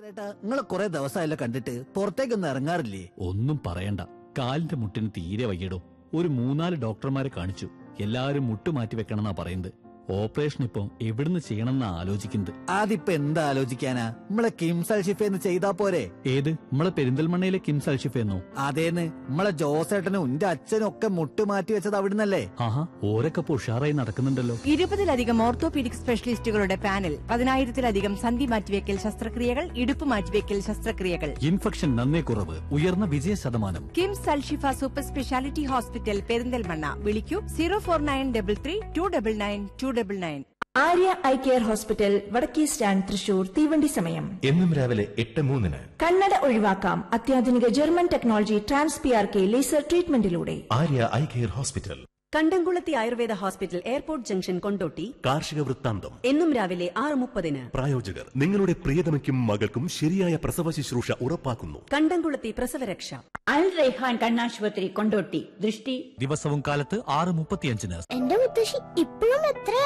ഏട്ടാ നിങ്ങളെ കുറെ ദിവസമായല്ലോ കണ്ടിട്ട് പുറത്തേക്കൊന്നും ഇറങ്ങാറില്ലേ ഒന്നും പറയണ്ട കാലിന്റെ മുട്ടിന് തീരെ വയ്യടോ ഒരു മൂന്നാല് ഡോക്ടർമാരെ കാണിച്ചു എല്ലാരും മുട്ട് മാറ്റി വെക്കണമെന്നാ പറയുന്നത് ഓപ്പറേഷൻ ഇപ്പൊ എവിടുന്ന് ചെയ്യണമെന്നാ ആലോചിക്കുന്നത് അതിപ്പോ എന്താ ആലോചിക്കാനാ നമ്മളെ കിംസൽ ഷിഫേന്ന് ചെയ്താ പോരെ ഏത് നമ്മളെ പെരിന്തൽമണ്ണയിലെ കിംസ് അൽഷിഫെന്നോ അതേന്ന് നമ്മളെ ജോസേട്ടനും എന്റെ അച്ഛനും ഒക്കെ മുട്ട് മാറ്റി വെച്ചത് അവിടുന്നല്ലേ ആഹാ ഓരൊക്കെ ഇപ്പൊ ഉഷാറായി നടക്കുന്നുണ്ടല്ലോ ഇരുപതിലധികം ഓർത്തോപീഡിക് സ്പെഷ്യലിസ്റ്റുകളുടെ പാനൽ പതിനായിരത്തിലധികം സന്ധി മാറ്റിവെക്കൽ ശസ്ത്രക്രിയകൾ ഇടുപ്പ് മാറ്റിവെക്കൽ ശസ്ത്രക്രിയകൾ ഇൻഫെക്ഷൻ നന്നേ കുറവ് ഉയർന്ന വിജയ ശതമാനം KIMS Alshifa super speciality hospital Perinthalmanna വിളിക്കൂ zero four nine double three two double nine two double nine Arya eye care hospital വടക്കേ സ്റ്റാൻഡ് തൃശൂർ തീവണ്ടി സമയം എന്നും രാവിലെ എട്ട് മൂന്നിന് കണ്ണട ഒഴിവാക്കാം അത്യാധുനിക German technology trans P R K laser ട്രീറ്റ്മെന്റിലൂടെ Arya eye care hospital Kandamkulathy Ayurveda hospital airport junction Kondotty കാർഷിക വൃത്താന്തം എന്നും രാവിലെ ആറ് മുപ്പതിന് പ്രായോജകർ നിങ്ങളുടെ പ്രിയതമയ്ക്കും മകൾക്കും ശരിയായ പ്രസവ ശുശ്രൂഷ ഉറപ്പാക്കുന്നു കണ്ടംകുളത്തി പ്രസവരക്ഷ അൽ റൈഹാൻ കണ്ണാശുപത്രി കൊണ്ടോട്ടി ദൃഷ്ടി ദിവസവും കാലത്ത് ആറ് മുപ്പത്തിയഞ്ചിന് എന്റെ മുത്തശ്ശി ഇപ്പോഴും എത്ര